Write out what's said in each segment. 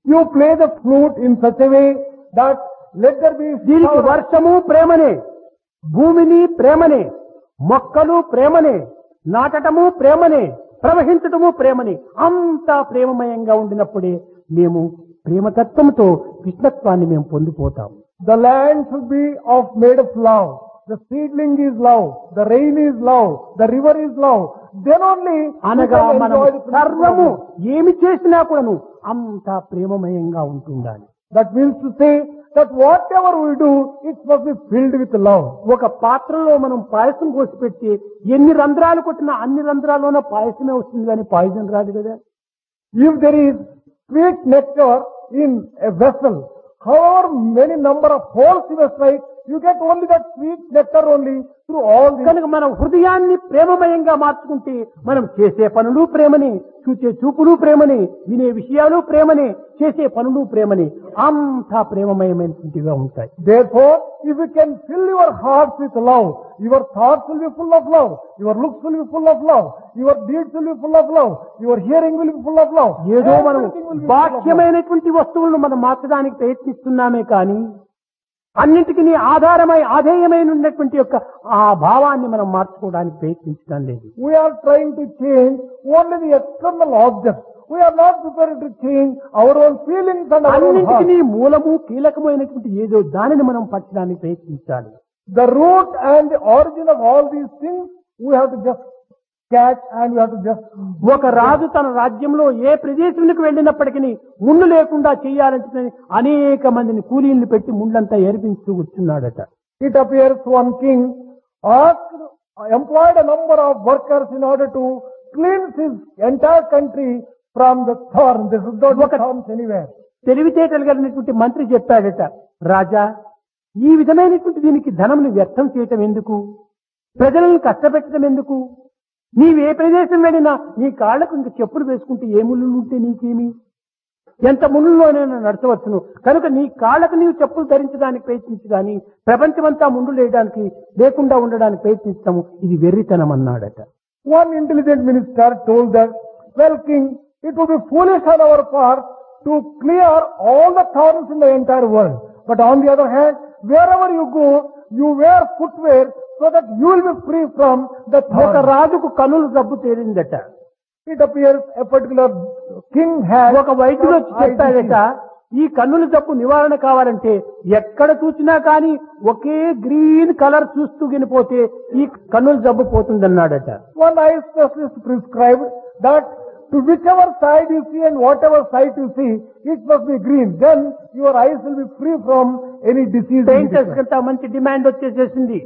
You play the flute in such a way that let there be దీనికి shower of వర్షము ప్రేమనే భూమిని ప్రేమనే మొక్కలు ప్రేమనే నాటటము ప్రేమనే ప్రవహించటము ప్రేమనే అంతా ప్రేమమయంగా ఉండినప్పుడే మేము ప్రేమతత్వంతో కృష్ణత్వాన్ని మేము పొందిపోతాం The land should be of made of love. The seedling is love. The rain is love. The river is love. Then only we అనగా can మనం enjoy the principle of సర్వము love. ఏమి చేసినా కూడాను అంతా ప్రేమమయంగా ఉంటుండాలి That means to say that whatever we do, it must be filled with love. ఒక పాత్రలో మనం పాయసం పోసి పెట్టి ఎన్ని రంధ్రాలు కొట్టినా అన్ని రంధ్రాల్లోనే పాయసమే వస్తుంది కానీ పాయసం రాదు కదా If there is sweet nectar in a vessel, however many number of holes you strike, you get only that sweet nectar only through all these. కనుక మనం హృదయాన్ని ప్రేమమయంగా మార్చుకుంటే మనం చేసే పనులు ప్రేమని చూసే చూపులు ప్రేమని వినే విషయాలు ప్రేమని చేసే పనులు ప్రేమని అంతా ప్రేమమయమైనటువంటివిగా ఉంటాయి Therefore, if you can fill your hearts with love, your thoughts will be full of love, your looks will be full of love, your deeds will be full of love, your hearing will be full of love. ఏదో మనం Everything will be full of love. బాహ్యమైనటువంటి వస్తువులను మనం మార్చడానికి ప్రయత్నిస్తున్నామే కానీ అన్నింటికి ఆధారమై ఆధేయమైన ఉన్నటువంటి యొక్క ఆ భావాన్ని మనం మార్చుకోవడానికి ప్రయత్నించడం లేదు We are trying to change only the external objects. We are not prepared to change our own feelings and our own hearts. అన్నింటికి మూలము కీలకమైనటువంటి ఏదో దానిని మనం పట్టడానికి ప్రయత్నించాలి The root and the origin of all these things, we have to just catch and we have to just. ఒక రాజు తన రాజ్యంలో ఏ ప్రదేశానికి వెళ్ళినప్పటికీ ముళ్ళు లేకుండా చేయాలంటే అనేక మందిని కూలీలను పెట్టి ముళ్ళంతా ఏర్పించుతూ కూర్చున్నాడట It appears one king asked, employed a number of workers in order to cleanse his entire country from the thorn. This is not Look at- thorns anywhere. తెలివితేటలు కలిగినటువంటి మంత్రి చెప్పాడట రాజా ఈ విధమైనటువంటి దీనికి ధనమును వ్యర్థం చేయటం ఎందుకు ప్రజలను కష్టపెట్టడం ఎందుకు నీవు ఏ ప్రదేశం వెళ్ళినా నీ కాళ్లకు ఇంక చెప్పులు వేసుకుంటే ఏ ముళ్ళు ఉంటే నీకేమి ఎంత ముళ్ళులోనైనా నడచవచ్చును కనుక నీ కాళ్లకు నీవు చెప్పులు ధరించడానికి ప్రయత్నించు కానీ ప్రపంచమంతా ముందు లేయడానికి లేకుండా ఉండడానికి ప్రయత్నిస్తాము ఇది వెర్రితనం అన్నాడట One intelligent minister told that, well king, it would be foolish on our part to clear all the thorns in the entire world. But on the other hand, wherever you go, you wear footwear so that you will be free from the ఒక thorns. రాజుకు కనులు జబ్బు తేలిందట It appears a particular king has ఒక వైద్యుడు వచ్చి some eye చెప్పాడట disease. ఈ కన్నుల జబ్బు నివారణ కావాలంటే ఎక్కడ చూసినా కానీ ఒకే గ్రీన్ కలర్ చూస్తూ వినిపోతే ఈ కన్నుల జబ్బు పోతుందన్నాడట One eye specialist prescribed that to whichever side you see and whatever sight you see, it must be green. Then your eyes will be free from any disease. in painters the కంతా మంచి demand వచ్చేసేసింది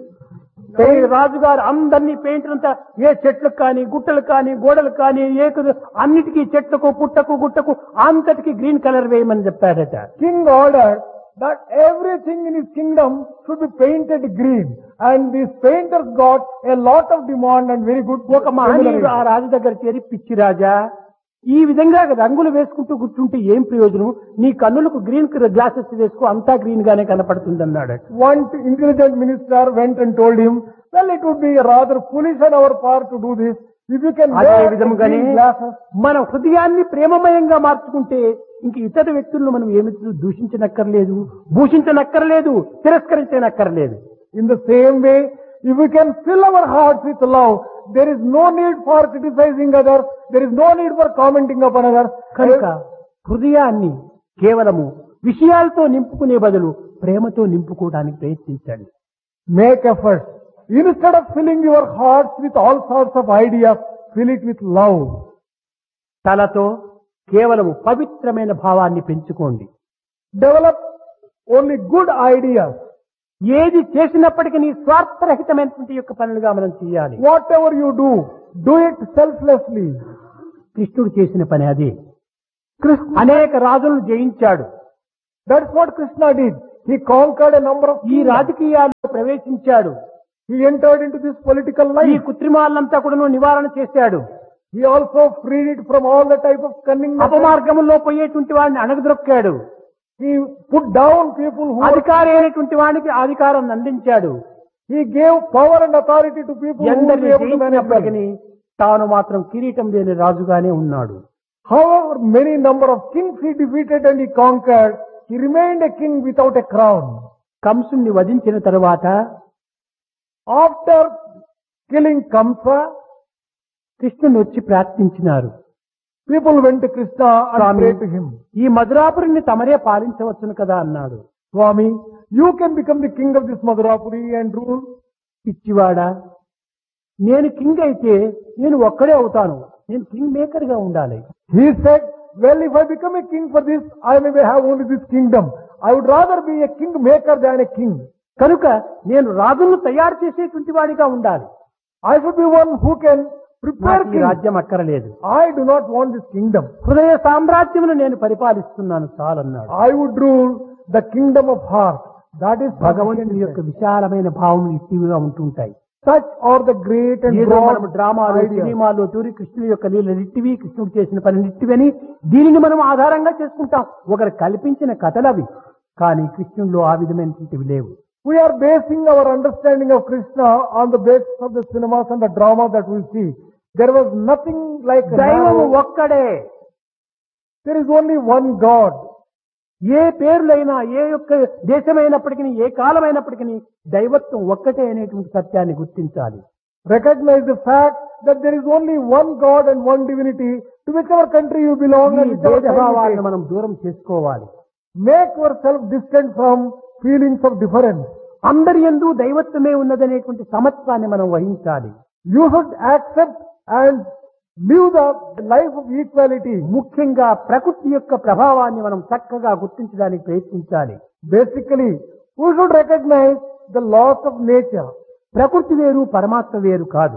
రాజుగారు అందరినీ painter అంతా ఏ చెట్లకు కానీ గుట్టలకు కానీ గోడలకు కానీ ఏకు అన్నిటికీ చెట్లకు పుట్టకు గుట్టకు అంతటికి గ్రీన్ కలర్ వేయమని చెప్పాడట King ordered that everything in his kingdom should be painted green. And these painters got a lot of demand and very good ఒక మహనీయుడు ఆ remuneration. రాజు దగ్గర చేరి పిచ్చి రాజా ఈ విధంగా రంగులు వేసుకుంటూ కూర్చుంటే ఏం ప్రయోజనం నీ కన్నులకు గ్రీన్ గ్లాసెస్ వేసుకో అంతా గ్రీన్ గానే కనపడుతుంది అన్నాడు One intelligent minister went and told him, well, it would be rather foolish on our part to do this. If you can అదే wear విధముగానే green glasses, మన హృదయాన్ని ప్రేమమయంగా మార్చుకుంటే ఇంక ఇతర వ్యక్తులను మనం ఏమి దూషించనక్కర్లేదు భూషించనక్కర్లేదు తిరస్కరించనక్కర్లేదు in the same way, if we can fill our hearts with love, there is no need for criticizing others, there is no need for commenting upon others. కనుక హృదయాన్ని కేవలము విషయాలతో నింపుకునే బదులు ప్రేమతో నింపుకోవడానికి ప్రయత్నించండి Make effort. Instead of filling your hearts with all sorts of ideas, fill it with love. తలతో కేవలము పవిత్రమైన భావాన్ని పెంచుకోండి Develop only good ideas. ఏది చేసినప్పటికీ నీ స్వార్థరహితమైనటువంటి యొక్క పనులుగా మనం చేయాలి Whatever you do, do it selflessly. కృష్ణుడు చేసిన పని అదే అనేక రాజులను జయించాడు That's what Krishna did. He conquered a number of ఈ kingdoms. రాజకీయాల్లో ప్రవేశించాడు He entered into this political ఈ life. కృత్రిమాలంతా కూడా నివారణ చేశాడు He also freed it from all the type of cunning. methods. అపమార్గంలో పోయేటువంటి వాడిని అణగదొక్కాడు He put down people who were అధికారి అయినటువంటి వాడికి అధికారం అందించాడు He gave power and authority to people who would ఎందరిని be able to manage them. జయించినప్పటికీ తాను మాత్రం కిరీటం లేని రాజుగానే ఉన్నాడు However many number of kings he defeated and he conquered, he remained a king without a crown. కంసుని వధించిన తరువాత After killing Kamsa, కృష్ణుని వచ్చి ప్రార్థించినారు people went to Krishna and Swami. prayed to him. ఈ మధురాపురిని తమరే పాలించవచ్చును కదా అన్నాడు Swami, you can become the king of this Madhurapuri and rule. పిచ్చివాడా నేను king అయితే నేను ఒక్కడే అవుతాను నేను కింగ్ మేకర్ గా ఉండాలి He said, well, if I become a king for this, I may have only this kingdom. I would rather be a king maker than a king. కనుక నేను రాజులను తయారు చేసేటువంటి వాడిగా ఉండాలి I should be one who can prepare నాకు ఈ king. రాజ్యం అక్కరలేదు I do not want this kingdom. హృదయ సామ్రాజ్యమును నేను పరిపాలిస్తున్నాను చాలన్నాడు I would rule the kingdom of heart. That is భగవంతుని యొక్క sufficient. విశాలమైన భావములు ఇట్టివిగా ఉంటుంటాయి Such are the great and ఏదో మనం broad డ్రామాలు ideas. సినిమాలు తూరి కృష్ణుడి యొక్క లీల నిట్టివి కృష్ణుడు చేసిన పని నిట్టివని దీనిని మనం ఆధారంగా చేసుకుంటాం ఒకరు కల్పించిన కథలవి కానీ కృష్ణుల్లో ఆ విధమైనటువంటివి లేవు We are basing our understanding of Krishna on the basis of the cinemas and the drama that we see. There was nothing like దైవము narrow- ఒక్కడే There is only one God. ఏ పేర్లైనా ఏ యొక్క దేశమైనప్పటికీ ఏ కాలమైనప్పటికీ దైవత్వం ఒక్కటే అనేటువంటి సత్యాన్ని గుర్తించాలి Recognize the fact that there is only one God and one divinity to whichever country you belong ఈ and whichever భేదభావాలను time you మనం దూరం చేసుకోవాలి take. Make yourself distant from feelings of difference. అందరి ఎందు దైవత్వమే ఉన్నదనేటువంటి సమత్వాన్ని మనం వహించాలి You should accept and live the life of equality. ముఖ్యంగా ప్రకృతి యొక్క ప్రభావాన్ని మనం చక్కగా గుర్తించడానికి ప్రయత్నించాలి Basically, we should recognize the laws of nature. ప్రకృతి వేరు పరమాత్మ వేరు కాదు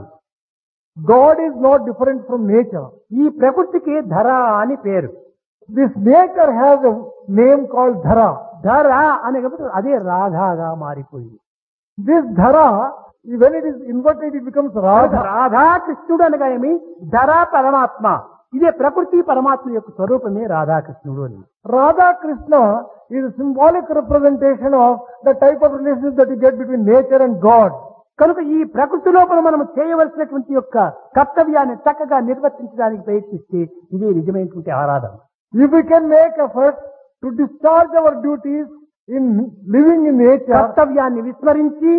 God is not different from nature. ఈ ప్రకృతికి ధర అని పేరు This nature has a name called Dhara. ధర అనే కాబట్టి అదే రాధాగా మారిపోయింది This Dhara, when it is inverted, it becomes Radha. Radha కృష్ణుడు అనగా ఏమి ధర పరమాత్మ ఇదే ప్రకృతి పరమాత్మ యొక్క స్వరూపమే రాధాకృష్ణుడు అని Radha Krishna is a symbolic representation of the type of relationship that you get between nature and God. కనుక ఈ ప్రకృతి లోపల మనం చేయవలసినటువంటి యొక్క కర్తవ్యాన్ని చక్కగా నిర్వర్తించడానికి ప్రయత్నిస్తే ఇదే నిజమైనటువంటి ఆరాధన If we can make efforts to discharge our duties in living in nature, కర్తవ్యాన్ని విస్మరించి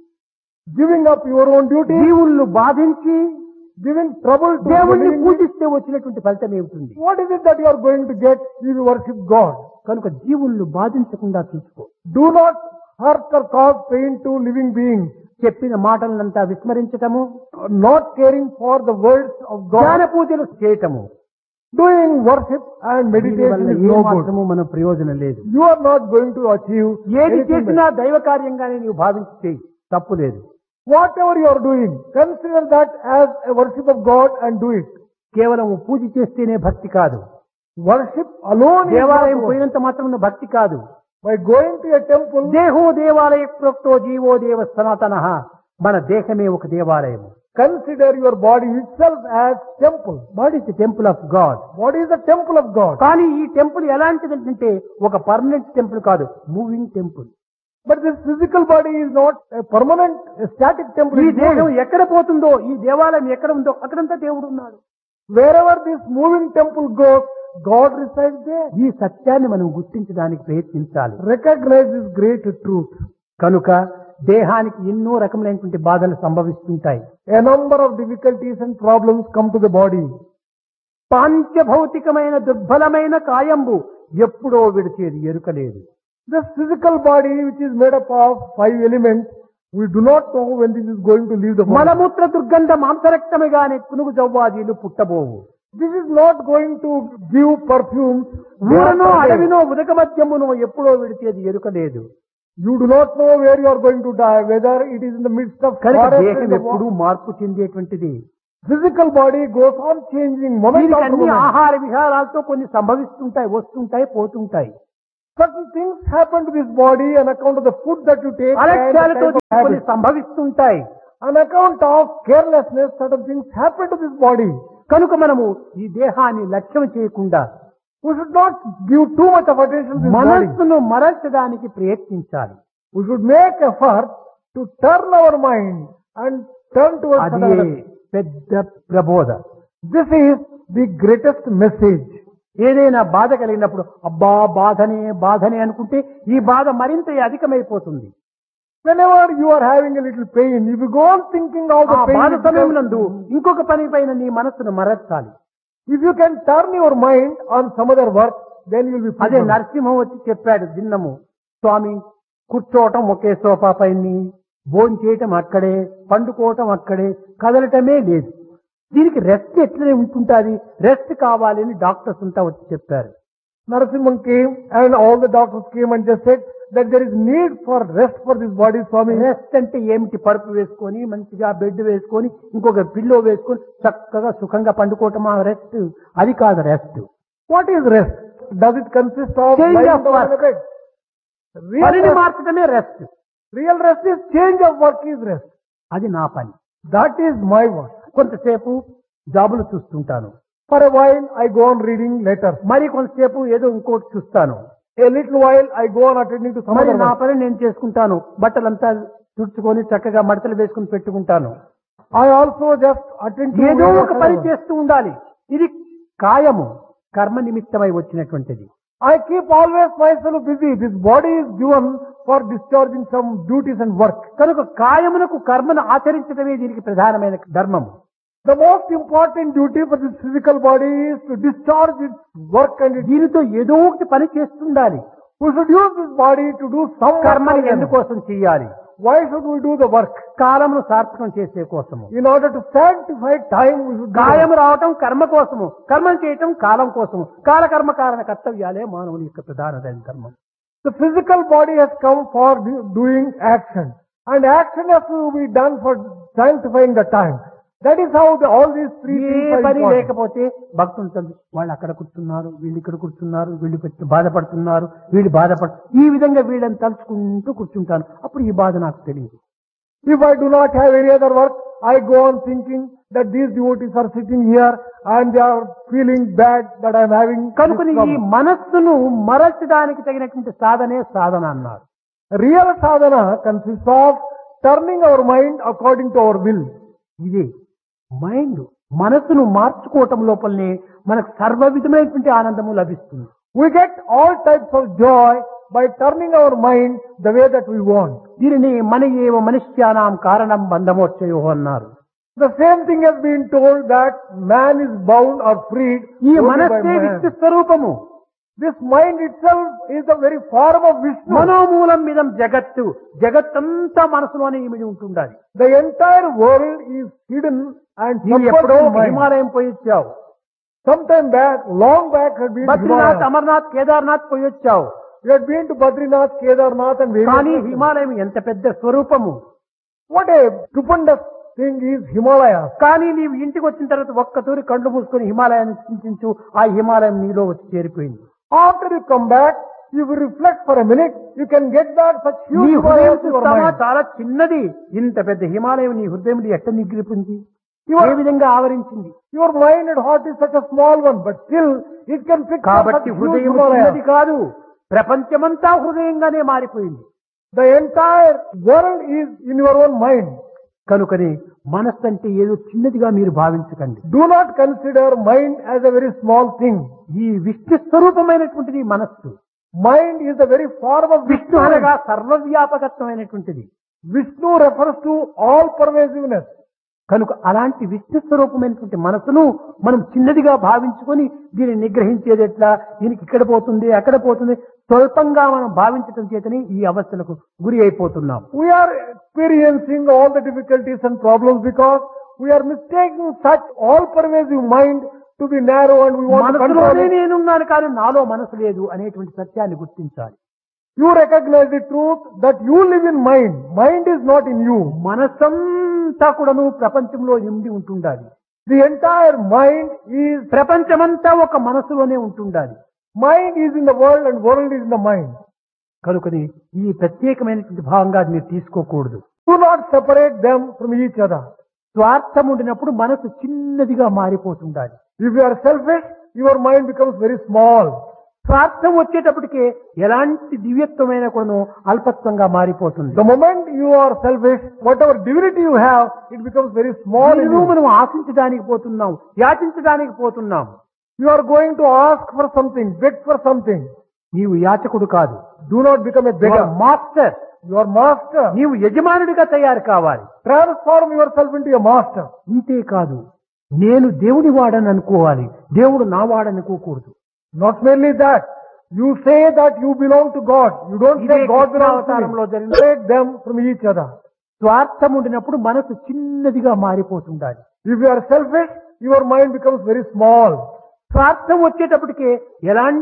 giving up your own duties, జీవులను బాధించి giving trouble to దేవుణ్ణి living, పూజిస్తే వచ్చినటువంటి ఫలితం ఏమిటి what is it that you are going to get if you worship God? కనుక జీవులను బాధించకుండా చూసుకో Do not hurt or cause pain to living beings, చెప్పిన మాటలంతా విస్మరించటము not caring for the words of జ్ఞాన God, పూజలు చేయటము doing worship and meditation దీనివల్ల is A no good. మాత్రము మన ప్రయోజనం లేదు You are not going to achieve ఏది anything చేసినా దైవ కార్యంగానే నీవు భావించి చేయి తప్పు లేదు Whatever you are doing, consider that as a worship of God and do it. కేవలం పూజ చేస్తేనే భక్తి కాదు Worship alone is not దేవాలయం worship. పోయినంత మాత్రం భక్తి కాదు By going to a temple, దేహో దేవాలయ ప్రోక్తో జీవో దేవ సనాతన మన దేహమే ఒక దేవాలయము consider your body itself as temple. Body is temple of God What is the temple of God? కానీ ఈ టెంపుల్ ఎలాంటిదంటే ఒక పర్మనెంట్ టెంపుల్ కాదు moving temple But this physical body is not a permanent, a static temple. ఈ It is దేహం moving. ఎక్కడ పోతుందో ఈ దేవాలయం ఎక్కడ ఉందో అక్కడంతా దేవుడు ఉన్నాడు Wherever this moving temple goes, God resides there. ఈ సత్యాన్ని మనం గుర్తించడానికి ప్రయత్నించాలి Recognize this great truth. కనుక దేహానికి ఎన్నో రకములైనటువంటి బాధలు సంభవిస్తుంటాయి A number of difficulties and problems come to the body. పాంచభౌతికమైన దుర్బలమైన కాయంబు ఎప్పుడో విడిచేది ఎరుకలేదు This physical body, which is made up of five elements, we do not know when this is going to leave the body. మలమూత్ర దుర్గంధ మాంసరక్తముగానే పునుగు జవ్వాదీలు పుట్టబోవు This is not going to give perfumes. ఊరనో అడవినో ఉదక మధ్యమునో ఎప్పుడో విడిచేది ఎరుకలేదు You do not know where you are going to die, whether it is in the midst of కనుక forest దేహం and the ఎప్పుడూ wa- మార్పు చెందేటువంటిది Physical body goes on changing moment దీనికి after అన్ని moment. ఆహార విహారాలతో కొన్ని సంభవిస్తుంటాయి వస్తుంటాయి పోతుంటాయి Certain things happen to this body on account of the food that you take and the అలక్ష్యాలతో type of కొన్ని habit. సంభవిస్తుంటాయి On account of carelessness, certain things happen to this body. కనుక మనము ఈ దేహాన్ని లక్ష్యం చేయకుండా We should not give too much of attention to this body. మనస్సును మరల్చడానికి ప్రయత్నించాలి We should make effort to turn our mind and turn towards అది another. పెద్ద ప్రబోధ This is the greatest message. ఏదైనా బాధ కలిగినప్పుడు అబ్బా బాధనే బాధనే అనుకుంటే ఈ బాధ మరింత అధికమైపోతుంది Whenever you are having a little pain, if you go on thinking of ఆ the pain, బాధ it సమయం becomes- నందు ఇంకొక పని పైన నీ మనస్సును మరచాలి if you can turn your mind on some other work, then you will be అదే fulfilled. నరసింహం వచ్చి చెప్పాడు దిన్నము స్వామి కూర్చోవటం ఒకే సోఫా పైన భోజనం చేయటం అక్కడే పండుకోవటం అక్కడే కదలటమే లేదు దీనికి రెస్ట్ ఎట్లనే ఉంటుంటాది రెస్ట్ కావాలి అని డాక్టర్స్ అంతా వచ్చి చెప్పారు Narasimhan came and all the doctors came and just said that there is need for rest for this body, Swami. Rest అంటే ఏమిటి పరుపు వేసుకొని మంచిగా బెడ్ వేసుకొని ఇంకొక పిల్లో వేసుకొని చక్కగా సుఖంగా పండుకోవటం రెస్ట్ అది కాదు rest What is rest? Does it consist of Change lying of down on work. a bed? Real పనిని rest, మార్చడమే rest real rest is change of work is rest. అది నా పని That is my work. కొంతసేపు జాబులు చూస్తుంటాను For a while I go on reading letters. మరి కొంతసేపు ఏదో ఇంకోటి చూస్తాను A little while I go on attending to some మరి other నా work. పని నేను చేసుకుంటాను బట్టలంతా తుడుచుకొని చక్కగా మడతలు వేసుకుని పెట్టుకుంటాను I also just attend to ఏదో ఒక whatever పని work. చేస్తూ ఉండాలి ఇది కాయము కర్మ నిమిత్తమై వచ్చినటువంటిది I keep always myself busy. This body is given for discharging some duties and work. కనుక కాయమునకు కర్మను ఆచరించడమే దీనికి ప్రధానమైన ధర్మము The most important duty for this physical body is to discharge its work and its దీనితో ఏదో ఒకటి పని చేస్తుండాలి We should use this body to do some work కర్మని for them. ఎందుకోసం చేయాలి Why should we do the work? కాలమును సార్థకం చేసే కోసము In order to sanctify time, we should do కాయము the work. రావటం కర్మ కోసము కర్మం చేయటం కాలం కోసము కాలకర్మ కారణ కర్తవ్యాలే మానవుని యొక్క ప్రధానమైన ధర్మం The physical body has come for do- doing action. And action has to be done for sanctifying the time. That is how the, all these three A things are పని important. లేకపోతే భక్తులు తండ్రి వాళ్ళు అక్కడ కూర్చున్నారు వీళ్ళు ఇక్కడ కూర్చున్నారు వీళ్ళు పెట్టి బాధపడుతున్నారు వీళ్ళు బాధపడు ఈ విధంగా వీళ్ళని తలుచుకుంటూ కూర్చుంటాను అప్పుడు ఈ బాధ నాకు తెలియదు If I do not have any other work, I go on thinking that these devotees are sitting here and they are feeling bad that I am having this కనుకని ఈ trouble. మనస్సును మరచడానికి తగినటువంటి సాధనే సాధన అన్నారు Real sadhana consists of turning our mind according to our will. ఇదే mind మనస్సును మార్చుకోవటం లోపలనే మనకు సర్వ విధమైనటువంటి ఆనందము లభిస్తుంది We get all types of joy by turning our mind the way that we want. దీనిని మన ఏవ మనుష్యానాం కారణం బంధమోచ్చయో అన్నారు The same thing has been told that man is bound or freed ఈ only by మనస్సే man. విష్ణు స్వరూపము This mind itself is the very form of Vishnu. మనోమూలం మీదం జగత్తు జగత్తంతా మనసులోనే ఇమిడి ఉంటుండాలి The entire world is hidden and నీవు submerged ఎప్పుడో in mind. హిమాలయం పోయి వచ్చావు Sometime back, long back had been to Badrinath Himalaya. Amarnath Kedarnath పోయి వచ్చావు You had been to Badrinath, Kedarnath and various కానీ places. హిమాలయం ఎంత పెద్ద స్వరూపము What a stupendous thing is Himalaya. కానీ నీవు ఇంటికి వచ్చిన తర్వాత ఒక్క తూరి కళ్ళు మూసుకొని హిమాలయాన్ని చింతించు ఆ హిమాలయం నీలో వచ్చి చేరిపోయింది After you come back, if you reflect for a minute, you can get back such నీ huge హృదయం Himalayas in your చూస్తావా mind. చాలా చిన్నది ఇంత పెద్ద హిమాలయం నీ హృదయం ఎట్ట నిగ్రిపింది Your- ఏ విధంగా ఆవరించింది Your mind and heart is such a small one, but still it can fix up such కాబట్టి huge హృదయం Himalayas. చిన్నది కాదు ప్రపంచమంతా హృదయంగానే మారిపోయింది The entire world is in your own mind. కనుకని మనస్సు అంటే ఏదో చిన్నదిగా మీరు భావించకండి Do not consider mind as a very small thing. ఈ విష్ణు స్వరూపమైనటువంటిది మనస్సు Mind is the very form of Vishnu Vishnu. అనగా సర్వవ్యాపకత్వమైనటువంటిది Vishnu refers to all pervasiveness. కనుక అలాంటి విష్ణు స్వరూపమైనటువంటి మనసును మనం చిన్నదిగా భావించుకొని దీన్ని నిగ్రహించేది ఎట్లా దీనికి ఇక్కడ పోతుంది అక్కడ పోతుంది స్వల్పంగా మనం భావించటం చేతని ఈ అవస్థలకు గురి అయిపోతున్నాం We are experiencing all the difficulties and problems because we are mistaking such all-pervasive mind to be narrow and we want to control మనసులోనే it. నేనున్నాను కానీ నాలో మనసు లేదు అనేటువంటి సత్యాన్ని గుర్తించాలి You recognize the truth that you live in mind. Mind is not in you. మనసంతా కూడాను ప్రపంచంలో నిండి ఉంటుండాలి The entire mind is, ప్రపంచమంతా ఒక మనసులోనే ఉంటుండాలి mind is in the world and world is in the mind. కనుకని ఈ ప్రత్యేకమైనటువంటి భావంగా మీరు తీసుకోకూడదు Do not separate them from each other. స్వార్థం ఉండినప్పుడు మనసు చిన్నదిగా మారిపోతుండాలి If you are selfish, your mind becomes very small. స్వార్థం వచ్చేటప్పటికే ఎలాంటి దివ్యత్వమైన కొను అల్పత్వంగా మారిపోతుంది The moment you are selfish, whatever divinity you have, it becomes very small in దీనిలో you. మనం ఆశించడానికి పోతున్నాం యాచించడానికి పోతున్నాం You are going to ask for something, beg for something. నీవు యాచకుడు కాదు Do not become a beggar. Master You are master. నీవు యజమానుడిగా తయారు కావాలి Transform yourself into a master. ఇంతే కాదు నేను దేవుని వాడని అనుకోవాలి దేవుడు నా వాడనుకోకూడదు Not merely that. You say that you belong to God. You don't ఇదే say God belongs to కృష్ణావతారంలో me. జరిగిన- Separate them from each other. స్వార్థం ఉండినప్పుడు మనసు చిన్నదిగా మారిపోతుండాలి If you are selfish, your mind becomes very small. స్వార్థం వచ్చేటప్పటికే ఎలాంటి